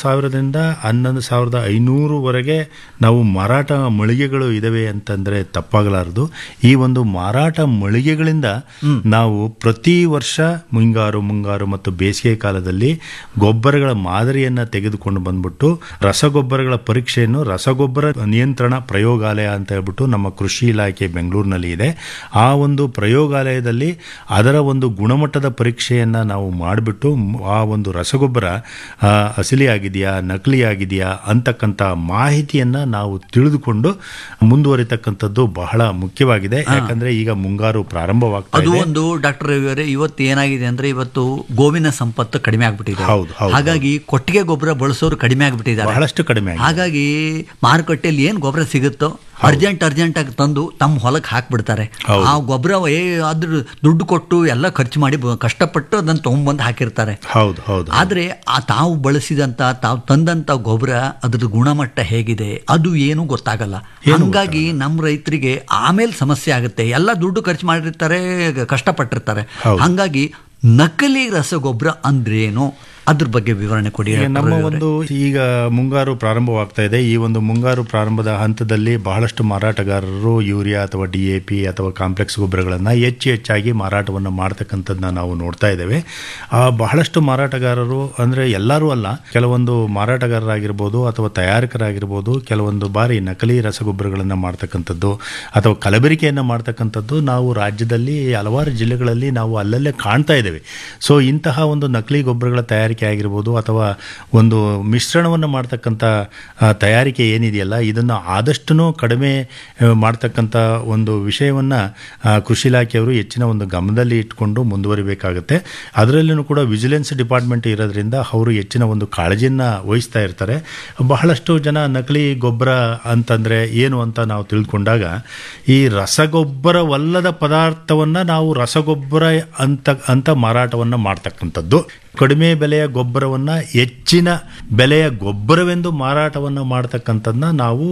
ಸಾವಿರದಿಂದ ಹನ್ನೊಂದು ಸಾವಿರದ ಐನೂರುವರೆಗೆ ನಾವು ಮಾರಾಟ ಮಳಿಗೆಗಳು ಇದಾವೆ ಅಂತಂದ್ರೆ ತಪ್ಪಾಗಲಾರದು ಈ ಒಂದು ಮಾರಾಟ ಮಳಿಗೆಗಳಿಂದ ನಾವು ಪ್ರತಿ ವರ್ಷ ಮುಂಗಾರು ಮುಂಗಾರು ಮತ್ತು ಬೇಸಿಗೆ ಕಾಲದಲ್ಲಿ ಗೊಬ್ಬರಗಳ ಮಾದರಿಯನ್ನ ತೆಗೆದುಕೊಂಡು ಬಂದ್ಬಿಟ್ಟು ರಸಗೊಬ್ಬರಗಳ ಪರೀಕ್ಷೆಯನ್ನು ರಸಗೊಬ್ಬರ ನಿಯಂತ್ರಣ ಪ್ರಯೋಗಾಲಯ ಅಂತ ಹೇಳ್ಬಿಟ್ಟು ನಮ್ಮ ಕೃಷಿ ಇಲಾಖೆ ಬೆಂಗಳೂರಿನಲ್ಲಿ ಇದೆ ಆ ಒಂದು ಪ್ರಯೋಗಾಲಯದಲ್ಲಿ ಅದರ ಒಂದು ಗುಣಮಟ್ಟದ ಪರೀಕ್ಷೆಯನ್ನ ನಾವು ಮಾಡಿಬಿಟ್ಟು ಆ ಒಂದು ರಸಗೊಬ್ಬರ ಆ, ಅಸಲಿ ಆಗಿದೆಯಾ ನಕಲಿ ಆಗಿದೆಯಾ ಅಂತಕ್ಕಂಥ ಮಾಹಿತಿಯನ್ನ ನಾವು ತಿಳಿದುಕೊಂಡು ಮುಂದುವರಿತಕ್ಕಂಥದ್ದು ಬಹಳ ಮುಖ್ಯವಾಗಿದೆ ಯಾಕಂದ್ರೆ ಈಗ ಮುಂಗಾರು ಪ್ರಾರಂಭವಾಗ್ತಾ ಅದು ಇದೆ ಒಂದು ಡಾಕ್ಟರ್ ರವಿಯವರೇ ಇವತ್ತು ಏನಾಗಿದೆ ಅಂದ್ರೆ ಇವತ್ತು ಗೋವಿನ ಸಂಪತ್ತು ಕಡಿಮೆ ಆಗ್ಬಿಟ್ಟಿದೆ ಹೌದು, ಹೌದು, ಹಾಗಾಗಿ ಕೊಟ್ಟಿಗೆ ಗೊಬ್ಬರ ಬಳಸೋರು ಕಡಿಮೆ ಆಗ್ಬಿಟ್ಟಿದ್ದಾರೆ ಬಹಳಷ್ಟು ಕಡಿಮೆ ಆಗಿದೆ ಹಾಗಾಗಿ ಮಾರುಕಟ್ಟೆಯಲ್ಲಿ ಏನ್ ಗೊಬ್ಬರ ಸಿಗುತ್ತೋ ಅರ್ಜೆಂಟ್ ಅರ್ಜೆಂಟ್ ಆಗಿ ತಂದು ತಮ್ಮ ಹೊಲಕ್ಕೆ ಹಾಕ್ಬಿಡ್ತಾರೆ ಹೌದು. ಆ ಗೊಬ್ಬರ ಏ ಅದ್ರ ದುಡ್ಡು ಕೊಟ್ಟು ಎಲ್ಲ ಖರ್ಚು ಮಾಡಿ ಬ- ಕಷ್ಟಪಟ್ಟು ಅದನ್ನ ತೊಗೊಂಬಂದು ಹಾಕಿರ್ತಾರೆ ಹೌದು ಹೌದು ಆದ್ರೆ ಆ ತಾವು ಬಳಸಿದಂತ ತಾವು ತಂದಂತ ಗೊಬ್ಬರ ಅದ್ರ ಗುಣಮಟ್ಟ ಹೇಗಿದೆ ಅದು ಏನು ಗೊತ್ತಾಗಲ್ಲ ಹಂಗಾಗಿ ನಮ್ಮ ರೈತರಿಗೆ ಆಮೇಲೆ ಸಮಸ್ಯೆ ಆಗುತ್ತೆ ಎಲ್ಲ ದುಡ್ಡು ಖರ್ಚು ಮಾಡಿರ್ತಾರೆ ಕಷ್ಟಪಟ್ಟಿರ್ತಾರೆ ಹೌದು. ಹಂಗಾಗಿ ನಕಲಿ ರಸಗೊಬ್ಬರ ಅಂದ್ರೇನು ಅದ್ರ ಬಗ್ಗೆ ವಿವರಣೆ ಕೊಡಿ ಈಗ ಡಾಕ್ಟರ್ ನಮ್ಮ ರವಿ ಅವರೇ. ಒಂದು ಈಗ ಮುಂಗಾರು ಪ್ರಾರಂಭವಾಗ್ತಾ ಇದೆ ಈ ಒಂದು ಮುಂಗಾರು ಪ್ರಾರಂಭದ ಹಂತದಲ್ಲಿ ಬಹಳಷ್ಟು ಮಾರಾಟಗಾರರು ಯೂರಿಯಾ ಅಥವಾ ಡಿ ಎ ಪಿ ಅಥವಾ ಕಾಂಪ್ಲೆಕ್ಸ್ ಗೊಬ್ಬರಗಳನ್ನು ಹೆಚ್ಚು ಹೆಚ್ಚಾಗಿ ಮಾರಾಟವನ್ನು ಮಾಡ್ತಕ್ಕಂಥದ್ದನ್ನ ನಾವು ನೋಡ್ತಾ ಇದ್ದೇವೆ ಆ ಬಹಳಷ್ಟು ಮಾರಾಟಗಾರರು ಅಂದರೆ ಎಲ್ಲರೂ ಅಲ್ಲ ಕೆಲವೊಂದು ಮಾರಾಟಗಾರರಾಗಿರ್ಬೋದು ಅಥವಾ ತಯಾರಕರಾಗಿರ್ಬೋದು ಕೆಲವೊಂದು ಬಾರಿ ನಕಲಿ ರಸಗೊಬ್ಬರಗಳನ್ನು ಮಾಡ್ತಕ್ಕಂಥದ್ದು ಅಥವಾ ಕಲಬೆರಿಕೆಯನ್ನು ಮಾಡ್ತಕ್ಕಂಥದ್ದು ನಾವು ರಾಜ್ಯದಲ್ಲಿ ಹಲವಾರು ಜಿಲ್ಲೆಗಳಲ್ಲಿ ನಾವು ಅಲ್ಲಲ್ಲೇ ಕಾಣ್ತಾ ಇದ್ದೇವೆ ಸೊ ಇಂತಹ ಒಂದು ನಕಲಿ ಗೊಬ್ಬರಗಳ ತಯಾರಿಕೆ ಆಗಿರ್ಬೋದು ಅಥವಾ ಒಂದು ಮಿಶ್ರಣವನ್ನು ಮಾಡ್ತಕ್ಕಂಥ ಆ, ತಯಾರಿಕೆ ಏನಿದೆಯಲ್ಲ ಇದನ್ನು ಆದಷ್ಟು ಕಡಿಮೆ ಆ, ಮಾಡ್ತಕ್ಕಂಥ ಒಂದು ವಿಷಯವನ್ನು ಕೃಷಿ ಇಲಾಖೆಯವರು ಹೆಚ್ಚಿನ ಒಂದು ಗಮನದಲ್ಲಿ ಇಟ್ಕೊಂಡು ಮುಂದುವರಿಬೇಕಾಗುತ್ತೆ ಅದರಲ್ಲೂ ಕೂಡ ವಿಜಿಲೆನ್ಸ್ ಡಿಪಾರ್ಟ್ಮೆಂಟ್ ಇರೋದ್ರಿಂದ ಅವರು ಹೆಚ್ಚಿನ ಒಂದು ಕಾಳಜಿಯನ್ನು ವಹಿಸ್ತಾ ಇರ್ತಾರೆ ಬಹಳಷ್ಟು ಜನ ನಕಲಿ ಗೊಬ್ಬರ ಅಂತಂದರೆ ಏನು ಅಂತ ನಾವು ತಿಳ್ಕೊಂಡಾಗ ಈ ರಸಗೊಬ್ಬರವಲ್ಲದ ಪದಾರ್ಥವನ್ನು ನಾವು ರಸಗೊಬ್ಬರ ಅಂತ ಅಂತ ಮಾರಾಟವನ್ನು ಮಾಡ್ತಕ್ಕಂಥದ್ದು ಕಡಿಮೆ ಬೆಲೆಯ ಗೊಬ್ಬರವನ್ನು ಹೆಚ್ಚಿನ ಬೆಲೆಯ ಗೊಬ್ಬರವೆಂದು ಮಾರಾಟವನ್ನು ಮಾಡ್ತಕ್ಕಂಥದ್ದನ್ನ ನಾವು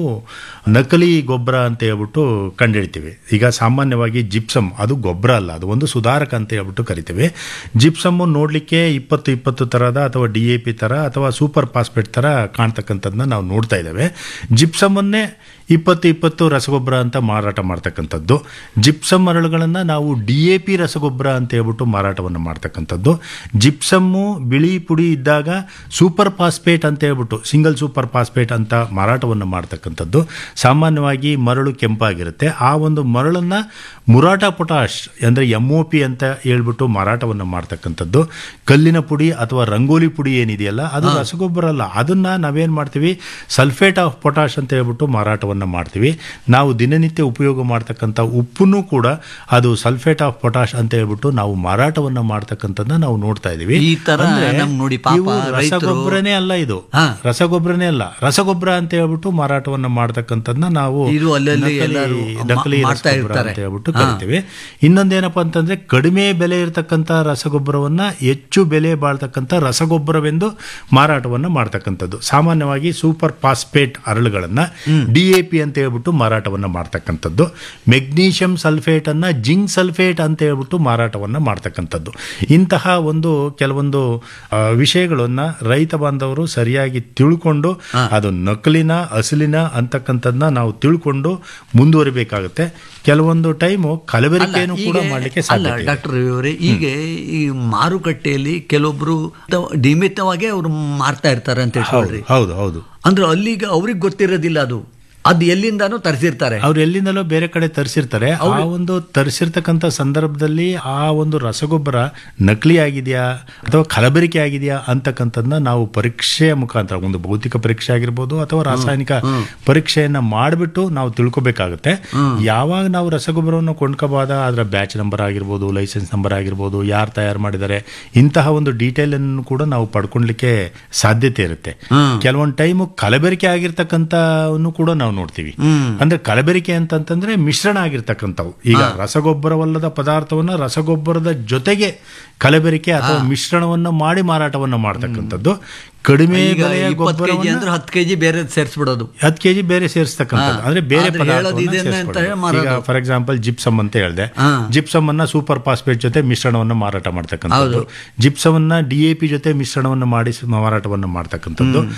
ನಕಲಿ ಗೊಬ್ಬರ ಅಂತ ಹೇಳ್ಬಿಟ್ಟು ಕಂಡುಹಿಡ್ತೀವಿ ಈಗ ಸಾಮಾನ್ಯವಾಗಿ ಜಿಪ್ಸಮ್ ಅದು ಗೊಬ್ಬರ ಅಲ್ಲ ಅದು ಒಂದು ಸುಧಾರಕ ಅಂತ ಹೇಳ್ಬಿಟ್ಟು ಕರಿತೀವಿ ಜಿಪ್ಸಮ್ಮು ನೋಡಲಿಕ್ಕೆ ಇಪ್ಪತ್ತು ಇಪ್ಪತ್ತು ಥರದ ಅಥವಾ ಡಿ ಎ ಪಿ ಥರ ಅಥವಾ ಸೂಪರ್ ಫಾಸ್ಫೇಟ್ ಥರ ಕಾಣ್ತಕ್ಕಂಥದ್ದನ್ನ ನಾವು ನೋಡ್ತಾ ಇದ್ದೇವೆ ಜಿಪ್ಸಮನ್ನೇ ಇಪ್ಪತ್ತು ಇಪ್ಪತ್ತು ರಸಗೊಬ್ಬರ ಅಂತ ಮಾರಾಟ ಮಾಡ್ತಕ್ಕಂಥದ್ದು ಜಿಪ್ಸಮ್ ಮರಳುಗಳನ್ನು ನಾವು ಡಿ ಎ ಪಿ ರಸಗೊಬ್ಬರ ಅಂತ ಹೇಳ್ಬಿಟ್ಟು ಮಾರಾಟವನ್ನು ಮಾಡ್ತಕ್ಕಂಥದ್ದು ಜಿಪ್ಸಮ್ಮು ಬಿಳಿ ಪುಡಿ ಇದ್ದಾಗ ಸೂಪರ್ ಫಾಸ್ಫೇಟ್ ಅಂತ ಹೇಳ್ಬಿಟ್ಟು ಸಿಂಗಲ್ ಸೂಪರ್ ಫಾಸ್ಫೇಟ್ ಅಂತ ಮಾರಾಟವನ್ನು ಮಾಡ್ತಕ್ಕಂಥದ್ದು ಸಾಮಾನ್ಯವಾಗಿ ಮರಳು ಕೆಂಪಾಗಿರುತ್ತೆ ಆ ಒಂದು ಮರಳನ್ನು ಮುರಾಟ ಪೊಟಾಶ್ ಅಂದರೆ ಎಮ್ ಒ ಪಿ ಅಂತ ಹೇಳ್ಬಿಟ್ಟು ಮಾರಾಟವನ್ನು ಮಾಡ್ತಕ್ಕಂಥದ್ದು ಕಲ್ಲಿನ ಪುಡಿ ಅಥವಾ ರಂಗೋಲಿ ಪುಡಿ ಏನಿದೆಯಲ್ಲ ಅದು ರಸಗೊಬ್ಬರ ಅಲ್ಲ ಅದನ್ನ ನಾವೇನು ಮಾಡ್ತೀವಿ ಸಲ್ಫೇಟ್ ಆಫ್ ಪೊಟಾಶ್ ಅಂತ ಹೇಳ್ಬಿಟ್ಟು ಮಾರಾಟವನ್ನು ಮಾಡ್ತೀವಿ ನಾವು ದಿನನಿತ್ಯ ಉಪಯೋಗ ಮಾಡ್ತಕ್ಕಂಥ ಉಪ್ಪನ್ನು ಕೂಡ ಅದು ಸಲ್ಫೇಟ್ ಆಫ್ ಪೊಟಾಶ್ ಅಂತ ಹೇಳ್ಬಿಟ್ಟು ನಾವು ಮಾರಾಟವನ್ನು ಮಾಡ್ತಕ್ಕಂಥದ್ದನ್ನ ನಾವು ನೋಡ್ತಾ ಇದೀವಿ ಈ ತರ ಅಂದ್ರೆ ನಮ್ಗ್ ನೋಡಿ ಪಾಪ ಇವು ರೈತರು- ರಸಗೊಬ್ಬರನೇ ಅಲ್ಲ ಇದು ಹಾ. ರಸಗೊಬ್ಬರನೇ ಅಲ್ಲ ರಸಗೊಬ್ಬರ ಅಂತ ಹೇಳ್ಬಿಟ್ಟು ಮಾರಾಟವನ್ನ ಮಾಡ್ತಕ್ಕಂಥದ್ದನ್ನ ನಾವು ಇದು ಅಲ್ಲಲ್ಲಿ ನಕಲಿ- ಎಲ್ಲರೂ ನಕಲಿ ಮಾ- ಮಾಡ್ತಾ ರಸಗೊಬ್ಬರ ಇರ್ತಾರೆ. ಅಂತ ಹೇಳ್ಬಿಟ್ಟು ಹಾ. ಕರಿತೀವಿ ಇನ್ನೊಂದೇನಪ್ಪ ಅಂತಂದ್ರೆ ಕಡಿಮೆ ಬೆಲೆ ಇರತಕ್ಕಂಥ ರಸಗೊಬ್ಬರವನ್ನ ಹೆಚ್ಚು ಬೆಲೆ ಬಾಳ್ತಕ್ಕಂಥ ರಸಗೊಬ್ಬರವೆಂದು ಮಾರಾಟವನ್ನ ಮಾಡ್ತಕ್ಕಂಥದ್ದು ಸಾಮಾನ್ಯವಾಗಿ ಸೂಪರ್ ಫಾಸ್ಫೇಟ್ ಅರಳುಗಳನ್ನ ಡಿ ಎ ಪಿ ಅಂತ ಹೇಳ್ಬಿಟ್ಟು ಮಾರಾಟವನ್ನ ಮಾಡ್ತಕ್ಕಂಥದ್ದು ಮೆಗ್ನೀಷಿಯಂ ಸಲ್ಫೇಟ್ ಅನ್ನ ಜಿಂಕ್ ಸಲ್ಫೇಟ್ ಅಂತ ಹೇಳ್ಬಿಟ್ಟು ಮಾರಾಟವನ್ನ ಮಾಡ್ತಕ್ಕಂಥದ್ದು ಇಂತಹ ಒಂದು ಕೆಲವೊಂದು ಆ, ವಿಷಯಗಳನ್ನ ರೈತ ಬಾಂಧವರು ಸರಿಯಾಗಿ ತಿಳ್ಕೊಂಡು ಅದು ನಕಲಿನ ಅಸಲಿನ ಅಂತಕ್ಕಂಥದ್ದನ್ನ ನಾವು ತಿಳ್ಕೊಂಡು ಮುಂದುವರಿಬೇಕಾಗುತ್ತೆ ಕೆಲವೊಂದು ಟೈಮು ಕಲಬೆರಕೆಯನ್ನು ಕೂಡ ಈಗ- ಮಾಡಲಿಕ್ಕೆ ಅಲ್ಲ ಸಾಧ್ಯ ಇದೆ. ಡಾಕ್ಟರ್ ಅವರೇ ಈಗ ಈ ಮಾರುಕಟ್ಟೆಯಲ್ಲಿ ಕೆಲವೊಬ್ರು ನಿಮಿತ್ತವಾಗಿ ಅವರು ಮಾರ್ತಾ ಇರ್ತಾರೆ ಅಂತ ಹೌದು ಹೇಳ್ರಿ ಹೌದು ಹೌದು ಅಂದ್ರೆ ಅಲ್ಲಿಗ ಅವ್ರಿಗೆ ಗೊತ್ತಿರೋದಿಲ್ಲ ಅದು ಅದು ಎಲ್ಲಿಂದಾನೂ ತರಿಸಿರ್ತಾರೆ ಅವ್ರು ಎಲ್ಲಿಂದಲೋ ಬೇರೆ ಕಡೆ ತರಿಸಿರ್ತಾರೆ ಆ ಒಂದು ತರಿಸಿರ್ತಕ್ಕಂಥ ಸಂದರ್ಭದಲ್ಲಿ ಆ ಒಂದು ರಸಗೊಬ್ಬರ ನಕಲಿ ಆಗಿದೆಯಾ ಅಥವಾ ಕಲಬೆರಕೆ ಆಗಿದೆಯಾ ಅಂತಕ್ಕಂಥದ್ದನ್ನ ನಾವು ಪರೀಕ್ಷೆಯ ಮುಖಾಂತರ ಒಂದು ಭೌತಿಕ ಪರೀಕ್ಷೆ ಆಗಿರ್ಬೋದು ಅಥವಾ ರಾಸಾಯನಿಕ ಪರೀಕ್ಷೆಯನ್ನ ಮಾಡಿಬಿಟ್ಟು ನಾವು ತಿಳ್ಕೊಬೇಕಾಗುತ್ತೆ ಯಾವಾಗ ನಾವು ರಸಗೊಬ್ಬರವನ್ನು ಕೊಂಡ್ಕೋಬಾದ ಅದರ ಬ್ಯಾಚ್ ನಂಬರ್ ಆಗಿರ್ಬೋದು ಲೈಸೆನ್ಸ್ ನಂಬರ್ ಆಗಿರ್ಬೋದು ಯಾರು ತಯಾರು ಮಾಡಿದ್ದಾರೆ ಇಂತಹ ಒಂದು ಡೀಟೇಲ್ ಅನ್ನು ಕೂಡ ನಾವು ಪಡ್ಕೊಳ್ಲಿಕ್ಕೆ ಸಾಧ್ಯತೆ ಇರುತ್ತೆ ಕೆಲವೊಂದು ಟೈಮು ಕಲಬೆರಕೆ ಆಗಿರ್ತಕ್ಕಂಥವನ್ನು ಕೂಡ ನಾವು ನೋಡ್ತೀವಿ ಅಂದ್ರೆ ಕಲಬೆರಕೆ ಅಂತಂತಂದ್ರೆ ಮಿಶ್ರಣ ಆಗಿರ್ತಕ್ಕಂಥವು ಈಗ ರಸಗೊಬ್ಬರವಲ್ಲದ ಪದಾರ್ಥವನ್ನ ರಸಗೊಬ್ಬರದ ಜೊತೆಗೆ ಕಲಬೆರಕೆ ಅಥವಾ ಮಿಶ್ರಣವನ್ನ ಮಾಡಿ ಮಾರಾಟವನ್ನ ಮಾಡ್ತಕ್ಕಂಥದ್ದು ಕಡಿಮೆ ಈಗ ಬೆಲೆಯ ಇಪ್ಪತ್ತು ಕೆಜಿ ಗೊಬ್ಬರವನ್ನ ಅಂದ್ರೆ ಹತ್ತು ಕೆಜಿ ಬೇರೆ ಸೇರಿಸ್ಬಿಡೋದು ಹತ್ತು ಕೆಜಿ ಬೇರೆ ಸೇರಿಸ್ತಕ್ಕಂಥದ್ದು ಹಾ. ಅಂದ್ರೆ ಬೇರೆ ಆದ್ರೆ ಪದಾರ್ಥವನ್ನ ಹೇಳೋದು ಇದನ್ನೇ ಅಂತ ಸೇರಿಸ್ಕೊಳ್ಳೋದು. ಮಾರೋದು. ಈಗ ಫಾರ್ ಎಕ್ಸಾಂಪಲ್ ಜಿಪ್ಸಮ್ ಅಂತ ಹೇಳಿದೆ ಹಾ. ಜಿಪ್ಸಮ್ ಅನ್ನ ಸೂಪರ್ ಫಾಸ್ಫೇಟ್ ಜೊತೆ ಮಿಶ್ರಣವನ್ನ ಮಾರಾಟ ಮಾಡ್ತಕ್ಕಂಥದ್ದು ಜಿಪ್ಸಮ್ ಅನ್ನ ಡಿ ಎ ಪಿ ಜೊತೆ ಮಿಶ್ರಣವನ್ನ ಮಾಡಿ ಸ- ಮಾರಾಟವನ್ನ ಮಾಡ್ತಕ್ಕಂಥದ್ದು